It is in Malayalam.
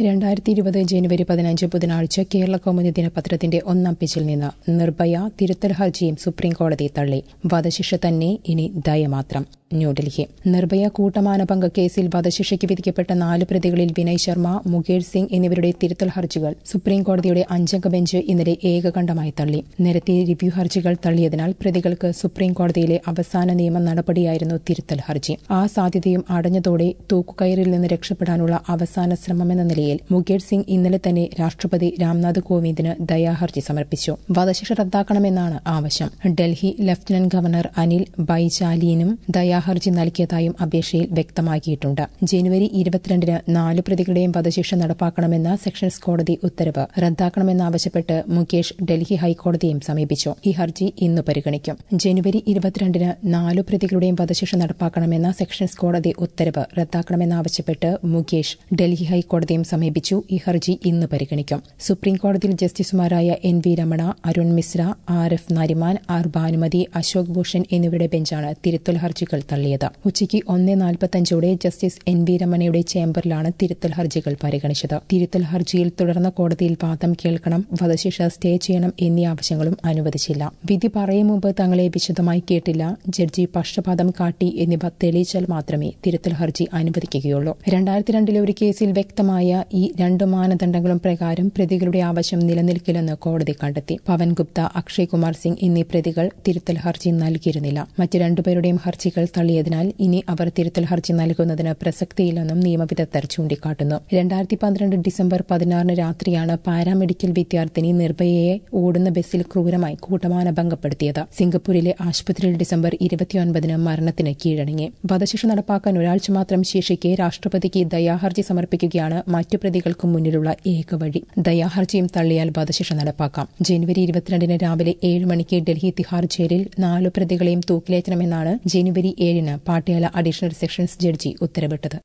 രണ്ടായിരത്തി ഇരുപത് ജനുവരി പതിനഞ്ച് ബുധനാഴ്ച കേരള കൗമുദി ദിനപത്രത്തിന്റെ ഒന്നാം പേജിൽ നിന്ന് നിർഭയ തിരുത്തൽ ഹർജിയും സുപ്രീംകോടതി തള്ളി വധശിക്ഷ തന്നെ ഇനി ദയ മാത്രം ന്യൂഡൽഹി നിർഭയ കൂട്ടമാനഭംഗ കേസിൽ വധശിക്ഷയ്ക്ക് വിധിക്കപ്പെട്ട നാല് പ്രതികളിൽ വിനയ് ശർമ്മ മുകേഷ് സിംഗ് എന്നിവരുടെ തിരുത്തൽ ഹർജികൾ സുപ്രീംകോടതിയുടെ അഞ്ചംഗ ബെഞ്ച് ഇന്നലെ ഏകകണ്ഠമായി തള്ളി നേരത്തെ റിവ്യൂ ഹർജികൾ തള്ളിയതിനാൽ പ്രതികൾക്ക് സുപ്രീംകോടതിയിലെ അവസാന നിയമ നടപടിയായിരുന്നു തിരുത്തൽ ഹർജി ആ സാധ്യതയും അടഞ്ഞതോടെ തൂക്കുകയറിൽ നിന്ന് രക്ഷപ്പെടാനുള്ള അവസാന ശ്രമമെന്ന നിലയിൽ മുകേഷ് സിംഗ് ഇന്നലെ തന്നെ രാഷ്ട്രപതി രാംനാഥ് കോവിന്ദിന് ദയാഹർജി സമർപ്പിച്ചു വധശിക്ഷ റദ്ദാക്കണമെന്നാണ് ആവശ്യം ഡൽഹി ലഫ്റ്റനന്റ് ഗവർണർ അനിൽ ബൈജാലിനും ദയാഹർജി നൽകിയതായും അപേക്ഷയിൽ വ്യക്തമാക്കിയിട്ടുണ്ട് ജനുവരി ഇരുപത്തിരണ്ടിന് നാല് പ്രതികളുടെയും വധശിക്ഷ നടപ്പാക്കണമെന്ന സെഷൻസ് കോടതി ഉത്തരവ് റദ്ദാക്കണമെന്നാവശ്യപ്പെട്ട് മുകേഷ് ഡൽഹി ഹൈക്കോടതിയും സമീപിച്ചു ഈ ഹർജി ഇന്ന് പരിഗണിക്കും ജനുവരി ഇരുപത്തിരണ്ടിന് നാലു പ്രതികളുടെയും വധശിക്ഷ നടപ്പാക്കണമെന്ന സെഷൻസ് കോടതി ഉത്തരവ് റദ്ദാക്കണമെന്നാവശ്യപ്പെട്ട് മുകേഷ് ഡൽഹി ഹൈക്കോടതിയും സമീപിച്ചു ഈ ഹർജി ഇന്ന് പരിഗണിക്കും സുപ്രീം കോടതിയിൽ ജസ്റ്റിസുമാരായ N V Ramana Arun Mishra R F Nariman R Bhanumathi Ashok Bhushan എന്നിവരുടെ ബെഞ്ചാണ് തിരുത്തൽ ഹർജികൾ തള്ളിയത് ഉച്ചയ്ക്ക് ഒന്ന് നാൽപ്പത്തഞ്ചോടെ ജസ്റ്റിസ് എൻ വി രമണയുടെ ചേംബറിലാണ് തിരുത്തൽ ഹർജികൾ പരിഗണിച്ചത് തിരുത്തൽ ഹർജിയിൽ തുടർന്ന കോടതിയിൽ വാദം കേൾക്കണം വധശിക്ഷ സ്റ്റേ ചെയ്യണം എന്നീ ആവശ്യങ്ങളും അനുവദിച്ചില്ല വിധി പറയും മുമ്പ് തങ്ങളെ വിശദമായി കേട്ടില്ല ജഡ്ജി പക്ഷപാതം കാട്ടി എന്നിവ തെളിയിച്ചാൽ മാത്രമേ തിരുത്തൽ ഹർജി അനുവദിക്കുകയുള്ളൂ രണ്ടായിരത്തി രണ്ടിലെ ഒരു കേസിൽ വ്യക്തമായ ഈ രണ്ട് മാനദണ്ഡങ്ങളും പ്രകാരം പ്രതികളുടെ ആവശ്യം നിലനിൽക്കില്ലെന്ന് കോടതി കണ്ടെത്തി പവൻ ഗുപ്ത അക്ഷയ് കുമാർ സിംഗ് എന്നീ പ്രതികൾ തിരുത്തൽ ഹർജി നൽകിയിരുന്നില്ല മറ്റ് രണ്ടുപേരുടെയും ഹർജികൾ തള്ളിയതിനാൽ ഇനി അവർ തിരുത്തൽ ഹർജി നൽകുന്നതിന് പ്രസക്തിയില്ലെന്നും നിയമവിദഗ്ധർ ചൂണ്ടിക്കാട്ടുന്നു രണ്ടായിരത്തി പന്ത്രണ്ട് ഡിസംബർ പതിനാറിന് രാത്രിയാണ് പാരാമെഡിക്കൽ വിദ്യാർത്ഥിനി നിർഭയയെ ഓടുന്ന ബസ്സിൽ ക്രൂരമായി കൂട്ടമാനഭംഗപ്പെടുത്തിയത് സിംഗപ്പൂരിലെ ആശുപത്രിയിൽ ഡിസംബർ ഇരുപത്തിയൊൻപതിന് മരണത്തിന് കീഴടങ്ങി വധശിക്ഷ നടപ്പാക്കാൻ ഒരാഴ്ച മാത്രം ശേഷിക്കെ രാഷ്ട്രപതിക്ക് ദയാഹർജി സമർപ്പിക്കുകയാണ് മറ്റു പ്രതികൾക്കും മുന്നിലുള്ള ഏക വഴി ദയാഹർജിയും തള്ളിയാൽ വധശിക്ഷ നടപ്പാക്കാം ജനുവരി ഇരുപത്തിരണ്ടിന് രാവിലെ ഏഴ് മണിക്ക് ഡൽഹി തിഹാർ ജയിലിൽ നാലു പ്രതികളെയും തൂക്കിലേറ്റണമെന്നാണ് ജനുവരി ഏഴിന് പാട്യാല അഡീഷണൽ സെഷൻസ് ജഡ്ജി ഉത്തരവിട്ടത്